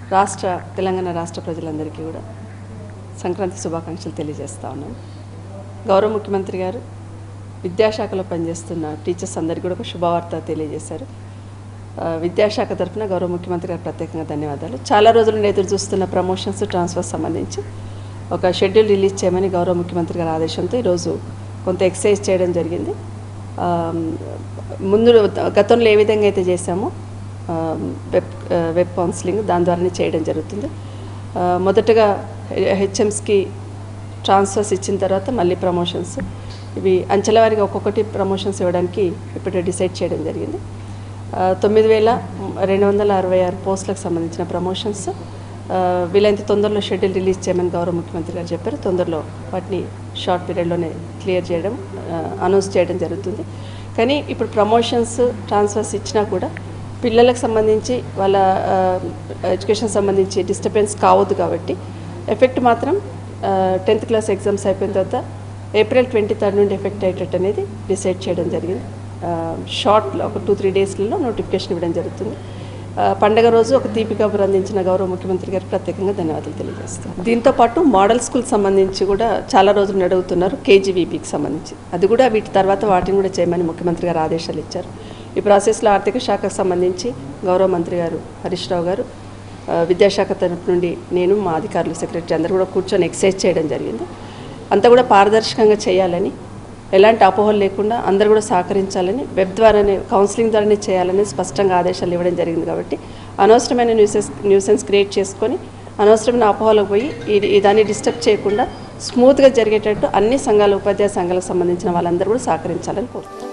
రాష్ట్ర తెలంగాణ రాష్ట్ర ప్రజలందరికీ కూడా సంక్రాంతి శుభాకాంక్షలు తెలియజేస్తా ఉన్నాను గౌరవ ముఖ్యమంత్రి గారు విద్యాశాఖలో పనిచేస్తున్న టీచర్స్ అందరికీ కూడా ఒక శుభవార్త తెలియజేశారు ఆ, విద్యాశాఖ తరఫున గౌరవ ముఖ్యమంత్రి గారు ప్రత్యేకంగా ధన్యవాదాలు చాలా రోజుల నుండి ఎదురు చూస్తున్న ప్రమోషన్స్ ట్రాన్స్ఫర్ సంబంధించి ఒక షెడ్యూల్ రిలీజ్ చేయమని గౌరవ ముఖ్యమంత్రి గారి ఆదేశంతో ఈరోజు కొంత ఎక్సైజ్ చేయడం జరిగింది ఆ, ముందు గతంలో ఏ విధంగా అయితే చేశామో ఆ, వెబ్ ఆ, వెబ్ కౌన్సిలింగ్ దాని ద్వారానే చేయడం జరుగుతుంది ఆ, మొదటగా హెచ్ఎంస్కి ట్రాన్స్ఫర్స్ ఇచ్చిన తర్వాత మళ్ళీ ప్రమోషన్స్ ఇవి అంచెలవారిగా ఒక్కొక్కటి ప్రమోషన్స్ ఇవ్వడానికి ఇప్పుడే డిసైడ్ చేయడం జరిగింది ఆ, తొమ్మిది వేల రెండు వందల అరవై ఆరు పోస్టులకు సంబంధించిన ప్రమోషన్స్ ఆ, వీలైనంత తొందరలో షెడ్యూల్ రిలీజ్ చేయమని గౌరవ ముఖ్యమంత్రి గారు చెప్పారు తొందరలో వాటిని షార్ట్ పీరియడ్లోనే క్లియర్ చేయడం అనౌన్స్ చేయడం జరుగుతుంది కానీ ఇప్పుడు ప్రమోషన్స్ ట్రాన్స్ఫర్స్ ఇచ్చినా కూడా పిల్లలకు సంబంధించి వాళ్ళ ఎడ్యుకేషన్ సంబంధించి డిస్టర్బెన్స్ కావద్దు కాబట్టి ఎఫెక్ట్ మాత్రం టెన్త్ క్లాస్ ఎగ్జామ్స్ అయిపోయిన తర్వాత ఏప్రిల్ ట్వంటీ థర్డ్ నుండి ఎఫెక్ట్ అయ్యేటట్టు అనేది డిసైడ్ చేయడం జరిగింది షార్ట్లో ఒక టూ త్రీ డేస్లలో నోటిఫికేషన్ ఇవ్వడం జరుగుతుంది ఆ, పండగ రోజు ఒక తీపి కబురు అందించిన గౌరవ ముఖ్యమంత్రి గారికి ప్రత్యేకంగా ధన్యవాదాలు తెలియజేస్తాం దీంతో పాటు మోడల్ స్కూల్ సంబంధించి కూడా చాలా రోజులు అడుగుతున్నారు కేజీవీపీకి సంబంధించి అది కూడా వీటి తర్వాత వాటిని కూడా చేయమని ముఖ్యమంత్రి గారు ఆదేశాలు ఇచ్చారు ఈ ప్రాసెస్లో ఆర్థిక శాఖకు సంబంధించి గౌరవ మంత్రి గారు హరీష్ రావు గారు ఆ, విద్యాశాఖ తరపు నుండి నేను మా అధికారులు సెక్రటరీ అందరూ కూడా కూర్చొని ఎక్సైజ్ చేయడం జరిగింది అంతా కూడా పారదర్శకంగా చేయాలని ఎలాంటి అపోహలు లేకుండా అందరూ కూడా సహకరించాలని వెబ్ ద్వారానే కౌన్సిలింగ్ ద్వారానే చేయాలని స్పష్టంగా ఆదేశాలు ఇవ్వడం జరిగింది కాబట్టి అనవసరమైన న్యూసెస్ న్యూసెన్స్ క్రియేట్ చేసుకొని అనవసరమైన అపోహలకు పోయి ఈ- ఈ దాన్ని డిస్టర్బ్ చేయకుండా స్మూత్గా జరిగేటట్టు అన్ని సంఘాల ఉపాధ్యాయ సంఘాలకు సంబంధించిన వాళ్ళందరూ కూడా సహకరించాలని కోరుతున్నాను